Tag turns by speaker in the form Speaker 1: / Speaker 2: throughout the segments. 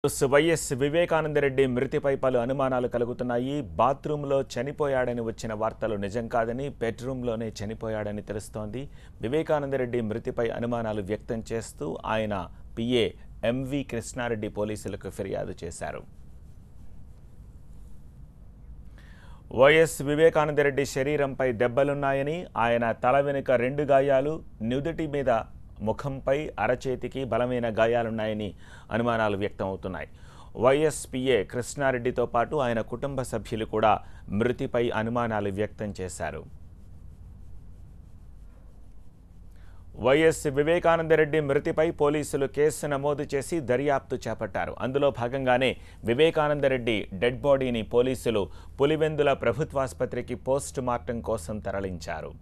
Speaker 1: YS Vivekananda Reddy మృతిపై పలు అనుమానాలు కలుగుతున్నాయి బాత్రూంలో చనిపోయాడని వచ్చిన వార్తలు నిజం కాదని బెడ్రూమ్లోనే చనిపోయాడని తెలుస్తోంది వివేకానందరెడ్డి మృతిపై అనుమానాలు వ్యక్తం చేస్తూ ఆయన పిఏ ఎంవి కృష్ణారెడ్డి పోలీసులకు ఫిర్యాదు చేశారు వైఎస్ వివేకానందరెడ్డి శరీరంపై దెబ్బలున్నాయని ఆయన తల వెనుక రెండు గాయాలు నుదుటి మీద ముఖంపై అరచేతికి బలమైన గాయాలున్నాయని అనుమానాలు వ్యక్తమవుతున్నాయి వైఎస్పీఏ కృష్ణారెడ్డితో పాటు ఆయన కుటుంబ సభ్యులు కూడా మృతిపై అనుమానాలు వ్యక్తం చేశారు వైఎస్ వివేకానందరెడ్డి మృతిపై పోలీసులు కేసు నమోదు చేసి దర్యాప్తు చేపట్టారు అందులో భాగంగానే వివేకానందరెడ్డి డెడ్ బాడీని పోలీసులు పులివెందుల ప్రభుత్వాసుపత్రికి పోస్ట్ మార్టం కోసం తరలించారు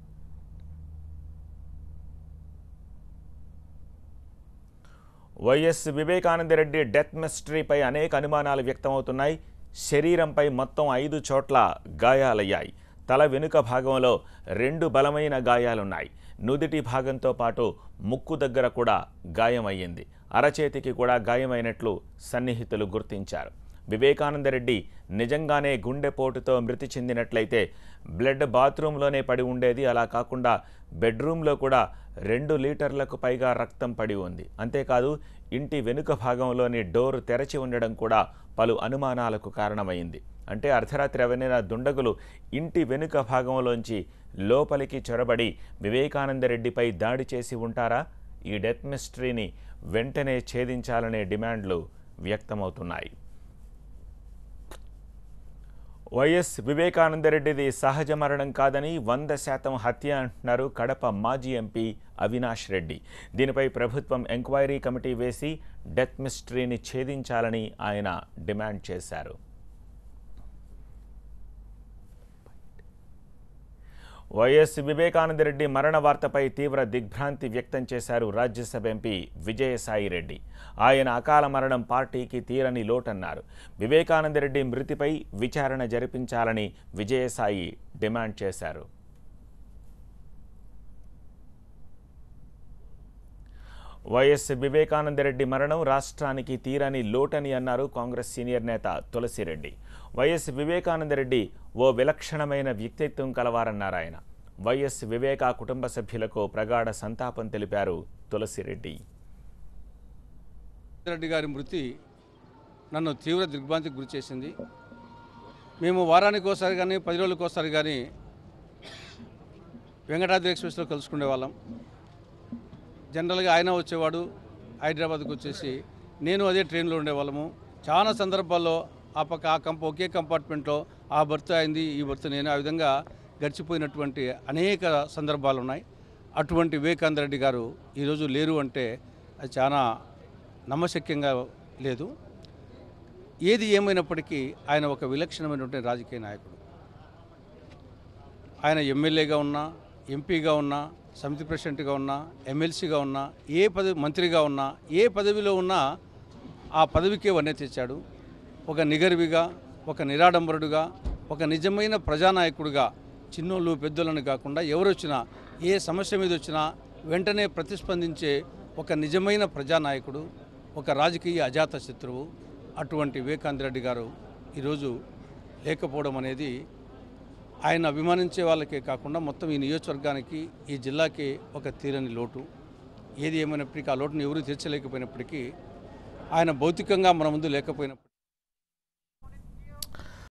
Speaker 1: వైఎస్ వివేకానందరెడ్డి డెత్ మిస్టరీపై అనేక అనుమానాలు వ్యక్తమవుతున్నాయి శరీరంపై మొత్తం ఐదు చోట్ల గాయాలయ్యాయి తల వెనుక భాగంలో రెండు బలమైన గాయాలున్నాయి నుదిటి భాగంతో పాటు ముక్కు దగ్గర కూడా గాయమయ్యింది అరచేతికి కూడా గాయమైనట్లు సన్నిహితులు గుర్తించారు వివేకానందరెడ్డి నిజంగానే గుండెపోటుతో మృతి చెందినట్లయితే బ్లడ్ బాత్రూంలోనే పడి ఉండేది అలా కాకుండా బెడ్రూమ్లో కూడా రెండు లీటర్లకు పైగా రక్తం పడి ఉంది అంతేకాదు ఇంటి వెనుక భాగంలోని డోర్ తెరచి ఉండడం కూడా పలు అనుమానాలకు కారణమైంది అంటే అర్ధరాత్రి అవైన దుండగులు ఇంటి వెనుక భాగంలోంచి లోపలికి చొరబడి వివేకానందరెడ్డిపై దాడి చేసి ఉంటారా ఈ డెత్ మిస్టరీని వెంటనే ఛేదించాలనే డిమాండ్లు వ్యక్తమవుతున్నాయి వైఎస్ వివేకానందరెడ్డిది సహజ మరణం కాదని వంద శాతం హత్య అంటున్నారు కడప మాజీ ఎంపీ అవినాష్ రెడ్డి దీనిపై ప్రభుత్వం ఎంక్వైరీ కమిటీ వేసి డెత్ మిస్టరీని ఛేదించాలని ఆయన డిమాండ్ చేశారు వైఎస్ వివేకానందరెడ్డి మరణ వార్తపై తీవ్ర దిగ్భ్రాంతి వ్యక్తం చేశారు రాజ్యసభ ఎంపీ విజయసాయి రెడ్డి ఆయన అకాల మరణం పార్టీకి తీరని లోటన్నారు వివేకానందరెడ్డి మృతిపై విచారణ జరిపించాలని విజయసాయి డిమాండ్ చేశారు వైఎస్ వివేకానందరెడ్డి మరణం రాష్ట్రానికి తీరని లోటని అన్నారు కాంగ్రెస్ సీనియర్ నేత తులసిరెడ్డి వైఎస్ వివేకానందరెడ్డి ఓ విలక్షణమైన వ్యక్తిత్వం కలవారన్నారు ఆయన వైఎస్ వివేక కుటుంబ సభ్యులకు ప్రగాఢ సంతాపం తెలిపారు తులసిరెడ్డి
Speaker 2: రెడ్డి గారి మృతి నన్ను తీవ్ర దిగ్భ్రాంతికి గురి చేసింది మేము వారానికి ఒకసారి కానీ పది రోజులకు ఒకసారి కానీ వెంకటాద్రి ఎక్స్ప్రెస్లో కలుసుకునే వాళ్ళం జనరల్గా ఆయన వచ్చేవాడు హైదరాబాద్కి వచ్చేసి నేను అదే ట్రైన్లో ఉండేవాళ్ళము చాలా సందర్భాల్లో ఆ పక్క ఆ కంప ఒకే కంపార్ట్మెంట్లో ఆ బర్త్ అయింది ఈ బర్త్ నేను ఆ విధంగా గడిచిపోయినటువంటి అనేక సందర్భాలు ఉన్నాయి అటువంటి వివేకానంద రెడ్డి గారు ఈరోజు లేరు అంటే అది చాలా నమ్మశక్యంగా లేదు ఏది ఏమైనప్పటికీ ఆయన ఒక విలక్షణమైనటువంటి రాజకీయ నాయకుడు ఆయన ఎమ్మెల్యేగా ఉన్నా ఎంపీగా ఉన్నా సమితి ప్రెసిడెంట్గా ఉన్నా ఎమ్మెల్సీగా ఉన్నా ఏ పదవి మంత్రిగా ఉన్నా ఏ పదవిలో ఉన్నా ఆ పదవికే వన్నె తెచ్చాడు ఒక నిగర్విగా ఒక నిరాడంబరుడుగా ఒక నిజమైన ప్రజానాయకుడిగా చిన్నోళ్ళు పెద్దోళ్ళని కాకుండా ఎవరు వచ్చినా ఏ సమస్య మీద వచ్చినా వెంటనే ప్రతిస్పందించే ఒక నిజమైన ప్రజానాయకుడు ఒక రాజకీయ అజాత శత్రువు అటువంటి వివేకానంద రెడ్డి గారు ఈరోజు లేకపోవడం అనేది ఆయన అభిమానించే వాళ్ళకే కాకుండా మొత్తం ఈ నియోజకవర్గానికి ఈ జిల్లాకి ఒక తీరని లోటు ఏది ఏమైనప్పటికీ ఆ లోటును ఎవరూ తీర్చలేకపోయినప్పటికీ ఆయన భౌతికంగా మన ముందు లేకపోయిన